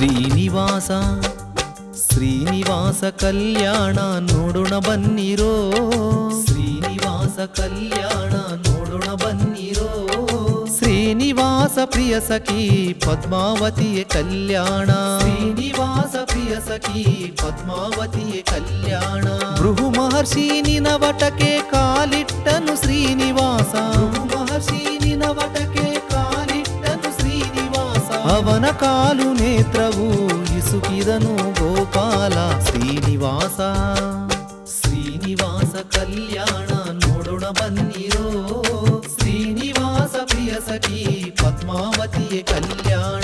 ಶ್ರೀನಿವಾಸ ಶ್ರೀನಿವಾಸ ಕಲ್ಯಾಣ ನೋಡೋಣ ಬನ್ನಿರೋ ಶ್ರೀನಿವಾಸ ಕಲ್ಯಾಣ ನೋಡೋಣ ಬನ್ನಿರೋ ಶ್ರೀನಿವಾಸ ಪ್ರಿಯ ಸಖಿ ಪದ್ಮಾವತಿಯ ಕಲ್ಯಾಣ ಶ್ರೀನಿವಾಸ ಪ್ರಿಯ ಸಖಿ ಪದ್ಮಾವತಿಯ ಕಲ್ಯಾಣ ಭೃಹು ಮಹರ್ಷಿ ನಿನವಟಕ್ಕೆ ಕಾಲಿಟ್ಟನು ಶ್ರೀನಿವಾಸ ಭೃಹು ಮಹರ್ಷಿ ನಿನವಟಕ್ಕೆ ಕಾಲಿಟ್ಟನು ಶ್ರೀನಿವಾಸ ಅವನ ಕಾಲು ನೇತ್ರವು ಇಸುಕಿದನು ಗೋಪಾಲ ಶ್ರೀನಿವಾಸ ಶ್ರೀನಿವಾಸ ಕಲ್ಯಾಣ ನೋಡೋಣ ಬನ್ನಿರೋ ಶ್ರೀನಿವಾಸ ಪ್ರಿಯ ಸಖಿ ಪದ್ಮಾವತಿಯ ಕಲ್ಯಾಣ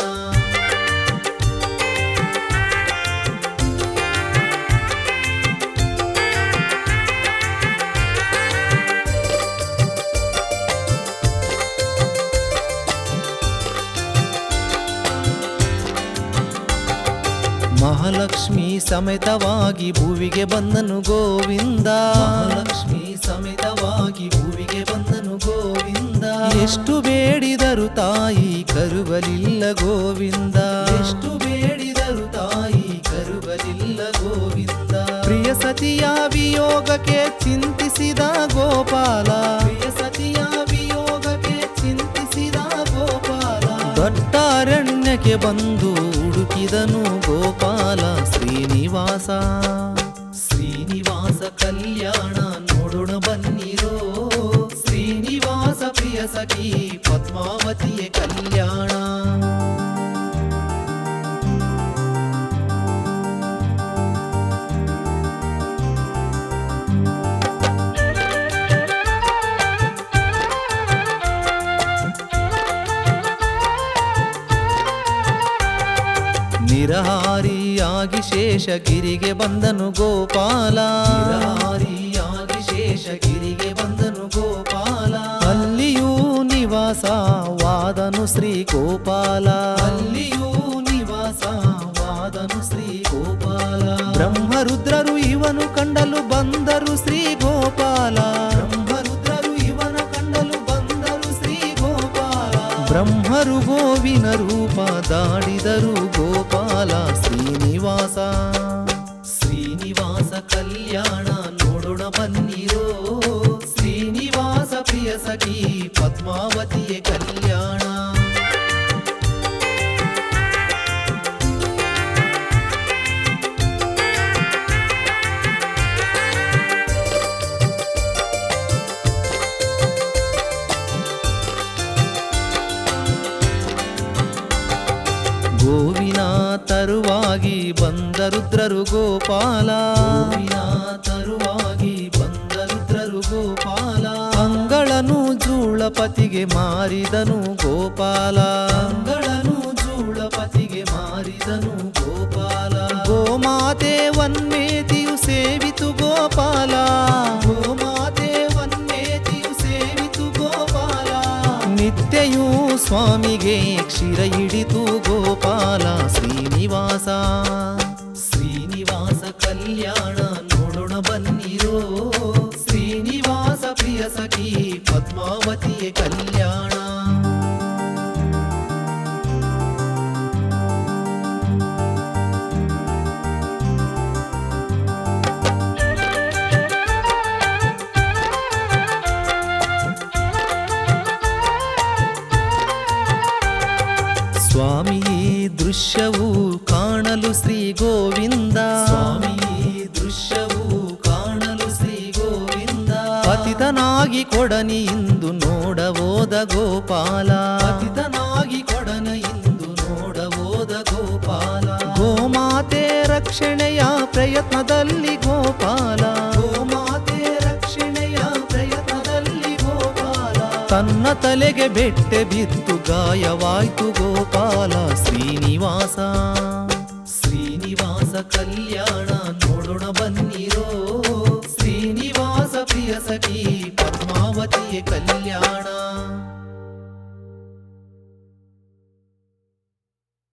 ಮಹಾಲಕ್ಷ್ಮಿ ಸಮೇತವಾಗಿ ಭುವಿಗೆ ಬಂದನು ಗೋವಿಂದ ಮಹಾಲಕ್ಷ್ಮಿ ಸಮೇತವಾಗಿ ಭುವಿಗೆ ಬಂದನು ಗೋವಿಂದ ಎಷ್ಟು ಬೇಡಿದರು ತಾಯಿ ಕರುವಲಿಲ್ಲ ಗೋವಿಂದ ಎಷ್ಟು ಬೇಡಿದರು ತಾಯಿ ಕರುವಲಿಲ್ಲ ಗೋವಿಂದ ಪ್ರಿಯ ಸತಿಯ ವಿಯೋಗಕ್ಕೆ ಚಿಂತಿಸಿದ ಗೋಪಾಲ ಪ್ರಿಯ ಸತಿಯ ವಿಯೋಗಕ್ಕೆ ಚಿಂತಿಸಿದ ಗೋಪಾಲ ದಟ್ಟಾರಣ್ಯಕ್ಕೆ ಬಂದು ಹುಡುಕಿದನು ಗೋಪಾಲ ಶ್ರೀನಿವಾಸ ಶ್ರೀನಿವಾಸ ಕಲ್ಯಾಣ ನೋಡೋಣ ಬನ್ನಿರೋ ಶ್ರೀನಿವಾಸ ಪ್ರಿಯ ಸಖಿ ಪದ್ಮಾವತಿಯ ಕಲ್ಯಾಣ ನಿರಹಾರಿಯಾಗಿ ಶೇಷಗಿರಿಗೆ ಬಂದನು ಗೋಪಾಲ ನಿರಹಾರಿಯಾಗಿ ಶೇಷಗಿರಿಗೆ ಬಂದನು ಗೋಪಾಲ ಅಲ್ಲಿಯೂ ನಿವಾಸವಾದನು ಶ್ರೀ ಗೋಪಾಲ ಅಲ್ಲಿಯೂ ನಿವಾಸವಾದನು ಶ್ರೀ ಗೋಪಾಲ ಬ್ರಹ್ಮರುದ್ರರು ಇವನು ಕಂಡಲು ಬಂದರು ಶ್ರೀ ಗೋಪಾಲ ಬ್ರಹ್ಮರುದ್ರರು ಇವನ ಕಂಡಲು ಬಂದರು ಶ್ರೀ ಗೋಪಾಲ ಬ್ರಹ್ಮರು ಗೋವಿನ ರೂಪ ದಾಡಿದರು ಗೋಪಾಲ ಶ್ರೀನಿವಾಸ ಶ್ರೀನಿವಾಸ ಕಲ್ಯಾಣ ನೋಡೋಣ ಬನ್ನಿರೋ ಶ್ರೀನಿವಾಸ ಪ್ರಿಯ ಸಖಿ ಪದ್ಮಾವತಿಯ ಕಲ್ಯಾಣ ಗೋವಿನ ತರುವಾಗಿ ಬಂದ ರುದ್ರರು ಗೋಪಾಲ ಗೋವಿನ ತರುವಾಗಿ ಬಂದ ರುದ್ರರು ಗೋಪಾಲ ಅಂಗಳನು ಜೂಳಪತಿಗೆ ಮಾರಿದನು ಗೋಪಾಲ ಅಂಗಳನು ಜೂಳಪತಿಗೆ ಮಾರಿದನು ಗೋಪಾಲ ಗೋಮಾತೆ ವನ್ಮೇತಿಯು ಸೇವಿತು ಗೋಪಾಲ ಗೋಮಾತೆ ವನ್ಮೇತಿಯು ಸೇವಿತು ಗೋಪಾಲ ನಿತ್ಯಯೂ ಸ್ವಾಮಿಗೆ ಕ್ಷೀರ ಹಿಡಿತು ಗೋಪಾಲ ಶ್ರೀನಿವಾಸ ಶ್ರೀನಿವಾಸ ಕಲ್ಯಾಣ ನೋಡೋಣ ಬನ್ನಿರೋ ಶ್ರೀನಿವಾಸ ಪ್ರಿಯ ಸಖಿ ಪದ್ಮಾವತಿಯ ಕಲ್ಯಾಣ ಸ್ವಾಮಿ ಈ ದೃಶ್ಯವು ಕಾಣಲು ಶ್ರೀ ಗೋವಿಂದ ಸ್ವಾಮಿ ಈ ದೃಶ್ಯವು ಕಾಣಲು ಶ್ರೀ ಗೋವಿಂದ ಪತಿತನಾಗಿ ಕೊಡನಿ ಇಂದು ನೋಡಬೋದ ಗೋಪಾಲ ಪತಿತನಾಗಿ ಕೊಡನ ಇಂದು ನೋಡಬೋದ ಗೋಪಾಲ ಗೋಮಾತೆ ರಕ್ಷಣೆಯ ಪ್ರಯತ್ನದಲ್ಲಿ ಗೋಪಾಲ ಗೋಮಾತೆ ರಕ್ಷಣೆಯ ಪ್ರಯತ್ನದಲ್ಲಿ ಗೋಪಾಲ ತನ್ನ ತಲೆಗೆ ಬೆಟ್ಟೆ ಬಿತ್ತು ಗಾಯವಾಯ್ತು ಗೋಪಾಲ ಶ್ರೀನಿವಾಸ ಶ್ರೀನಿವಾಸ ಕಲ್ಯಾಣ ನೋಡೋಣ ಬನ್ನಿರೋ ಶ್ರೀನಿವಾಸ ಪ್ರಿಯ ಸಖಿ ಪದ್ಮಾವತಿಯ ಕಲ್ಯಾಣ